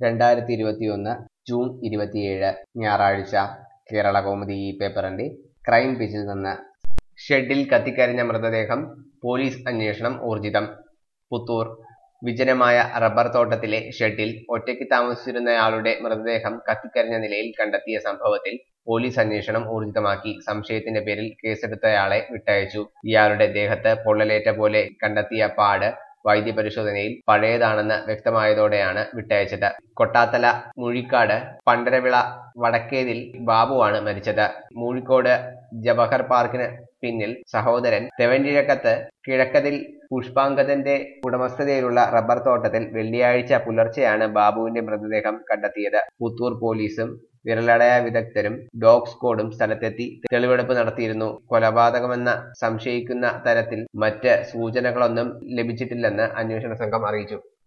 രണ്ടായിരത്തി ഇരുപത്തിയൊന്ന് ജൂൺ ഇരുപത്തിയേഴ് ഞായറാഴ്ച കേരള കൗമുദി ഈ പേപ്പറിന്റെ ക്രൈം പേജിൽ നിന്ന് ഷെഡിൽ കത്തിക്കരിഞ്ഞ മൃതദേഹം പോലീസ് അന്വേഷണം ഊർജിതം പുത്തൂർ വിജനമായ റബ്ബർ തോട്ടത്തിലെ ഷെഡിൽ ഒറ്റയ്ക്ക് താമസിച്ചിരുന്നയാളുടെ മൃതദേഹം കത്തിക്കരിഞ്ഞ നിലയിൽ കണ്ടെത്തിയ സംഭവത്തിൽ പോലീസ് അന്വേഷണം ഊർജിതമാക്കി സംശയത്തിന്റെ പേരിൽ കേസെടുത്തയാളെ വിട്ടയച്ചു ഇയാളുടെ ദേഹത്ത് പൊള്ളലേറ്റ പോലെ കണ്ടെത്തിയ പാട് വൈദ്യപരിശോധനയിൽ പഴയതാണെന്ന് വ്യക്തമായതോടെയാണ് വിട്ടയച്ചത് കൊട്ടാത്തല മുഴിക്കാട് പണ്ടരവിള വടക്കേതിൽ ബാബുവാണ് മരിച്ചത് മൂഴിക്കോട് ജവഹർ പാർക്കിന് പിന്നിൽ സഹോദരൻ തെവൻകിഴക്കത്ത് കിഴക്കതിൽ പുഷ്പാങ്കദന്റെ ഉടമസ്ഥതയിലുള്ള റബ്ബർ തോട്ടത്തിൽ വെള്ളിയാഴ്ച പുലർച്ചെയാണ് ബാബുവിന്റെ മൃതദേഹം കണ്ടെത്തിയത് പുത്തൂർ പോലീസും വിരലടയ വിദഗ്ധരും ഡോഗ് സ്ക്വാഡും സ്ഥലത്തെത്തി തെളിവെടുപ്പ് നടത്തിയിരുന്നു കൊലപാതകമെന്ന സംശയിക്കുന്ന തരത്തിൽ മറ്റ് സൂചനകളൊന്നും ലഭിച്ചിട്ടില്ലെന്ന് അന്വേഷണ സംഘം അറിയിച്ചു